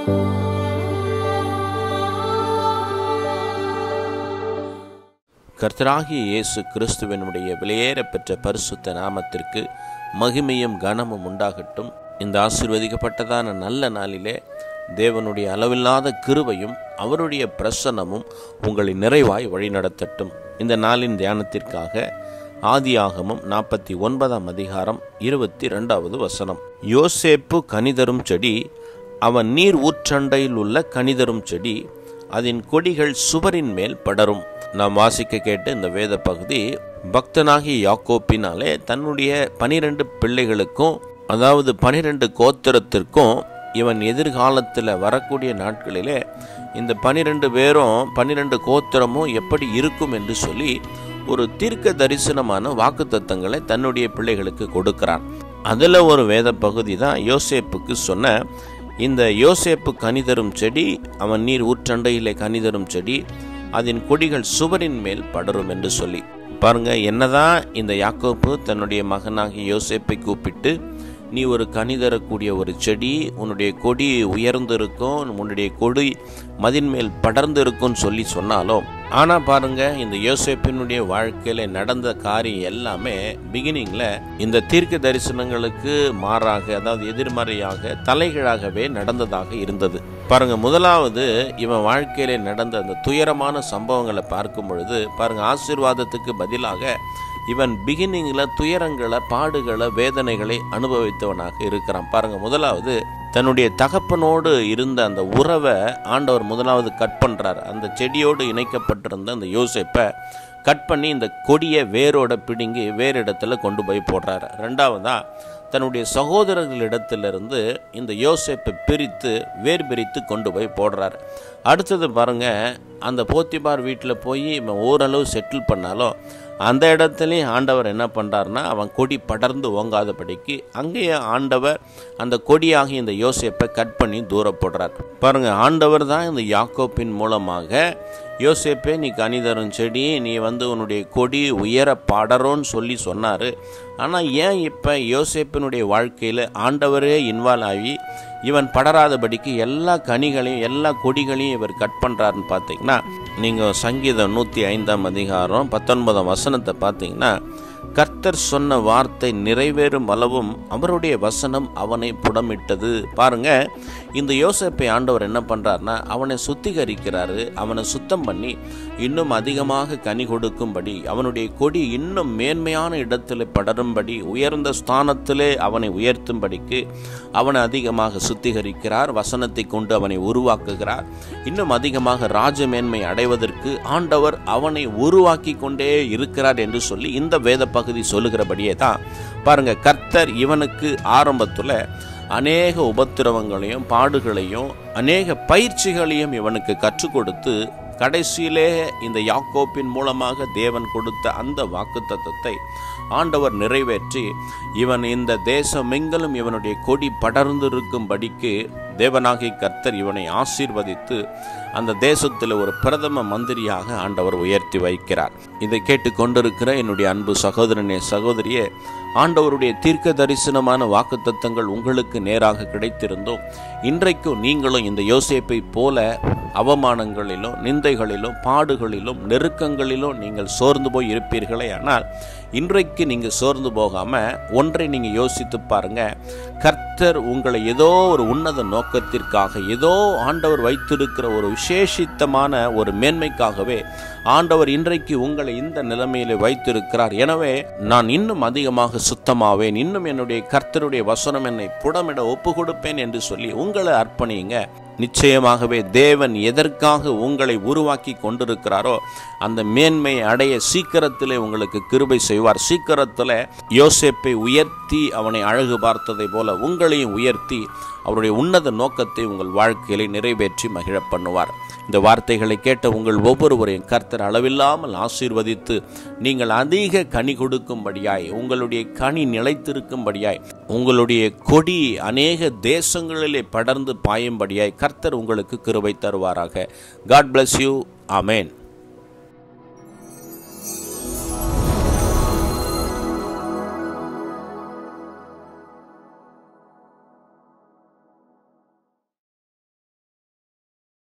கர்த்தராகிய இயேசு கிறிஸ்துவனுடைய விலையேற பெற்ற பரிசுத்த நாமத்திற்கு மகிமையும் கனமும் உண்டாகட்டும் இந்த ஆசீர்வதிக்கப்பட்டதான நல்ல நாளிலே தேவனுடைய அளவில்லாத கிருபையும் அவருடைய பிரசன்னமும் உங்களை நிறைவாய் வழிநடத்தட்டும் இந்த நாளின் தியானத்திற்காக ஆதியாகமம் நாற்பத்தி ஒன்பதாம் அதிகாரம் இருபத்தி ரெண்டாவது வசனம் யோசேப்பு கனிதரும் செடி அவன் நீர் ஊற்றண்டையில் உள்ள கனிதரும் செடி அதன் கொடிகள் சுவரின் மேல் படரும் நாம் வாசிக்க கேட்ட இந்த வேத பகுதி பக்தனாகிய யாக்கோப்பினாலே தன்னுடைய பனிரெண்டு பிள்ளைகளுக்கும் அதாவது பனிரெண்டு கோத்திரத்திற்கும் இவன் எதிர்காலத்தில் வரக்கூடிய நாட்களிலே இந்த பனிரெண்டு பேரும் பன்னிரெண்டு கோத்திரமும் எப்படி இருக்கும் என்று சொல்லி ஒரு தீர்க்க தரிசனமான வாக்கு தத்தங்களை தன்னுடைய பிள்ளைகளுக்கு கொடுக்கிறான் அதில் ஒரு வேத பகுதி தான் யோசேப்புக்கு சொன்ன இந்த யோசேப்பு கனிதரும் செடி அவன் நீர் ஊற்றண்டையிலே கனிதரும் செடி அதன் கொடிகள் சுவரின் மேல் படரும் என்று சொல்லி பாருங்க என்னதான் இந்த யாக்கோப்பு தன்னுடைய மகனாகிய யோசேப்பை கூப்பிட்டு நீ ஒரு கனி தரக்கூடிய ஒரு செடி உன்னுடைய கொடி உயர்ந்து இருக்கும் உன்னுடைய கொடி மதின் மேல் படர்ந்து இருக்கும்னு சொல்லி சொன்னாலும் ஆனால் பாருங்க இந்த யோசேப்பினுடைய வாழ்க்கையில நடந்த காரியம் எல்லாமே பிகினிங்ல இந்த தீர்க்க தரிசனங்களுக்கு மாறாக அதாவது எதிர்மறையாக தலைகீழாகவே நடந்ததாக இருந்தது பாருங்க முதலாவது இவன் வாழ்க்கையில நடந்த அந்த துயரமான சம்பவங்களை பார்க்கும் பொழுது பாருங்க ஆசீர்வாதத்துக்கு பதிலாக இவன் பிகினிங்கில் துயரங்களை பாடுகளை வேதனைகளை அனுபவித்தவனாக இருக்கிறான் பாருங்க முதலாவது தன்னுடைய தகப்பனோடு இருந்த அந்த உறவை ஆண்டவர் முதலாவது கட் பண்ணுறார் அந்த செடியோடு இணைக்கப்பட்டிருந்த அந்த யோசிப்பை கட் பண்ணி இந்த கொடியை வேரோட பிடுங்கி வேறு இடத்துல கொண்டு போய் போடுறாரு ரெண்டாவதா தன்னுடைய சகோதரர்களிடத்திலிருந்து இந்த யோசேப்பை பிரித்து வேர் பிரித்து கொண்டு போய் போடுறாரு அடுத்தது பாருங்க அந்த போத்திபார் வீட்டில் போய் இவன் ஓரளவு செட்டில் பண்ணாலும் அந்த இடத்துலையும் ஆண்டவர் என்ன பண்ணுறாருனா அவன் கொடி படர்ந்து ஓங்காதபடிக்கு அங்கேயே ஆண்டவர் அந்த கொடியாகி இந்த யோசேப்பை கட் பண்ணி தூர போடுறார் பாருங்க ஆண்டவர் தான் இந்த யாக்கோப்பின் மூலமாக யோசேப்பே நீ கனிதரும் செடி நீ வந்து உன்னுடைய கொடி உயர பாடறோன்னு சொல்லி சொன்னார் ஆனால் ஏன் இப்போ யோசேப்பினுடைய வாழ்க்கையில் ஆண்டவரே இன்வால்வ் ஆகி இவன் படராதபடிக்கு எல்லா கனிகளையும் எல்லா கொடிகளையும் இவர் கட் பண்ணுறாருன்னு பார்த்தீங்கன்னா நீங்கள் சங்கீதம் நூற்றி ஐந்தாம் அதிகாரம் பத்தொன்பதாம் வசனத்தை பார்த்தீங்கன்னா கர்த்தர் சொன்ன வார்த்தை நிறைவேறும் அளவும் அவருடைய வசனம் அவனை புடமிட்டது பாருங்க இந்த யோசப்பை ஆண்டவர் என்ன பண்றாருன்னா அவனை சுத்திகரிக்கிறாரு அவனை சுத்தம் பண்ணி இன்னும் அதிகமாக கனி கொடுக்கும்படி அவனுடைய கொடி இன்னும் மேன்மையான இடத்தில் படரும்படி உயர்ந்த ஸ்தானத்திலே அவனை உயர்த்தும்படிக்கு அவனை அதிகமாக சுத்திகரிக்கிறார் வசனத்தை கொண்டு அவனை உருவாக்குகிறார் இன்னும் அதிகமாக ராஜமேன்மை அடைவதற்கு ஆண்டவர் அவனை உருவாக்கி கொண்டே இருக்கிறார் என்று சொல்லி இந்த வேத பகுதி சொல்லுகிறபடியே தான் பாருங்க கர்த்தர் இவனுக்கு ஆரம்பத்தில் அநேக உபத்திரவங்களையும் பாடுகளையும் அநேக பயிற்சிகளையும் இவனுக்கு கற்றுக் கொடுத்து கடைசியிலே இந்த யாக்கோப்பின் மூலமாக தேவன் கொடுத்த அந்த வாக்கு தத்தத்தை ஆண்டவர் நிறைவேற்றி இவன் இந்த தேசம் எங்கிலும் இவனுடைய கொடி படர்ந்திருக்கும்படிக்கு தேவனாகி கர்த்தர் இவனை ஆசீர்வதித்து அந்த தேசத்தில் ஒரு பிரதம மந்திரியாக ஆண்டவர் உயர்த்தி வைக்கிறார் இதை கேட்டு கொண்டிருக்கிற என்னுடைய அன்பு சகோதரனே சகோதரியே ஆண்டவருடைய தீர்க்க தரிசனமான வாக்குத்தத்தங்கள் உங்களுக்கு நேராக கிடைத்திருந்தோம் இன்றைக்கும் நீங்களும் இந்த யோசேப்பை போல அவமானங்களிலும் நிந்தைகளிலும் பாடுகளிலும் நெருக்கங்களிலும் நீங்கள் சோர்ந்து போய் இருப்பீர்களே ஆனால் இன்றைக்கு நீங்கள் சோர்ந்து போகாமல் ஒன்றை நீங்கள் யோசித்து பாருங்க கர்த்தர் உங்களை ஏதோ ஒரு உன்னத நோக்கத்திற்காக ஏதோ ஆண்டவர் வைத்திருக்கிற ஒரு விசேஷித்தமான ஒரு மேன்மைக்காகவே ஆண்டவர் இன்றைக்கு உங்களை இந்த நிலைமையில வைத்திருக்கிறார் எனவே நான் இன்னும் அதிகமாக சுத்தமாவேன் இன்னும் என்னுடைய கர்த்தருடைய வசனம் என்னை புடமிட ஒப்பு கொடுப்பேன் என்று சொல்லி உங்களை அர்ப்பணியுங்க நிச்சயமாகவே தேவன் எதற்காக உங்களை உருவாக்கி கொண்டிருக்கிறாரோ அந்த மேன்மை அடைய சீக்கிரத்திலே உங்களுக்கு கிருபை செய்வார் சீக்கிரத்தில் யோசேப்பை உயர்த்தி அவனை அழகு பார்த்ததை போல உங்களையும் உயர்த்தி அவருடைய உன்னத நோக்கத்தை உங்கள் வாழ்க்கையிலே நிறைவேற்றி மகிழ பண்ணுவார் இந்த வார்த்தைகளை கேட்ட உங்கள் ஒவ்வொருவரையும் கர்த்தர் அளவில்லாமல் ஆசீர்வதித்து நீங்கள் அதிக கனி கொடுக்கும்படியாய் உங்களுடைய கனி நிலைத்திருக்கும்படியாய் உங்களுடைய கொடி அநேக தேசங்களிலே படர்ந்து பாயும்படியாய் கர்த்தர் உங்களுக்கு கிருபை தருவாராக காட் bless யூ ஆமேன்